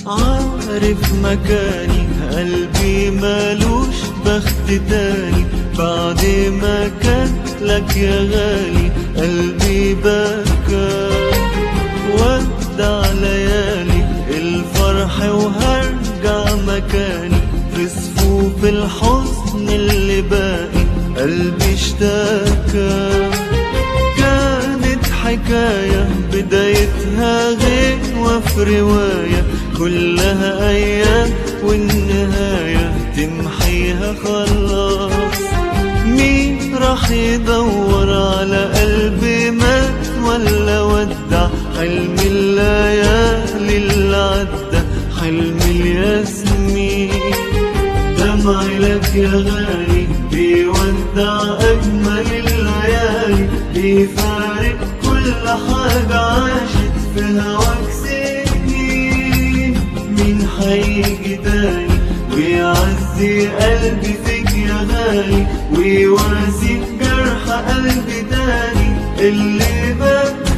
عارف مكاني قلبي مالوش بخت تاني بعد ما كان لك يا غالي قلبي بكى ودع ليالي الفرح وهرجع مكاني في صفوف الحزن اللي باقي قلبي اشتكى كانت حكاية بدايتها غير وفي رواية كلها أيام والنهاية تمحيها خلاص مين راح يدور على قلب مات ولا ودع حلم الليالي اللي عدى حلم الياسمين دمعي لك يا غالي بيودع أجمل الليالي بيفارق كل حاجة عاشت في هواك سنين مين هيجي تاني ويعزي قلبي فيك يا غالي ويواسي جرح قلبي تاني اللي بكى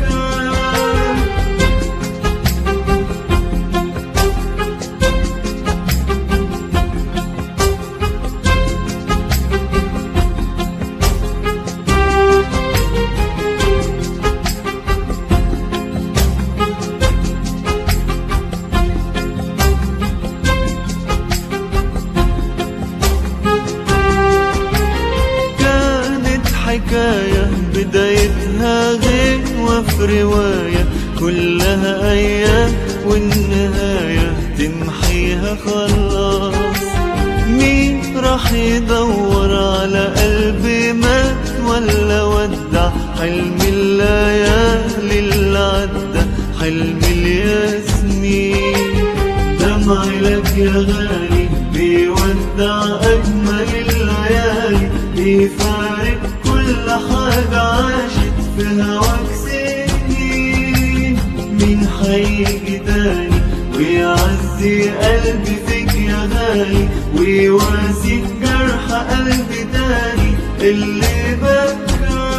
كانت حكاية بدايتها غير وفي رواية كلها أيام والنهاية تمحيها خلاص مين راح يدور على قلب مات ولا ودع حلم الليالي اللي عدى حلم الياسمين دمعي لك يا غالي بيودع أجمل الليالي بيفارق كل حاجة عاشت في هواك سنين مين هيجي تاني ويعزي قلبي فيك يا غالي ويواسي جرح قلبي تاني اللي بكى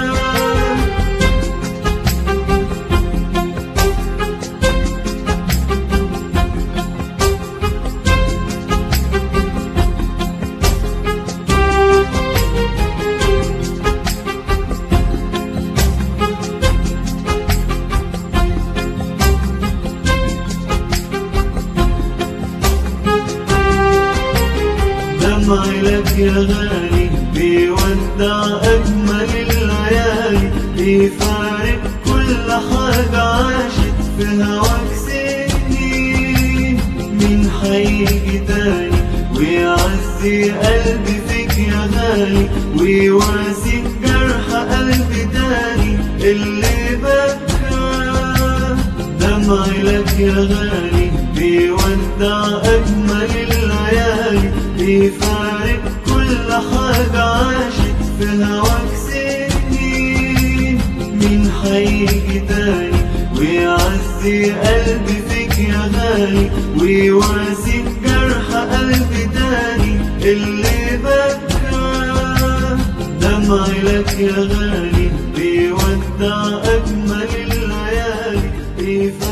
دمعي لك يا غالي بيودع أجمل الليالي بيفارق كل حاجة عاشت في هواك سنين مين هيجي تاني ويعزي قلبي فيك يا غالي ويواسي جرح قلبي تاني اللي بكى دمعي لك يا غالي بيودع أجمل الليالي بيفارق كل حاجة عاشت في هواك سنين مين هيجي تاني ويعزي قلبي فيك يا غالي ويواسي جرح قلبي تاني اللي بكى دمعي لك يا غالي بيودع أجمل الليالي بيفارق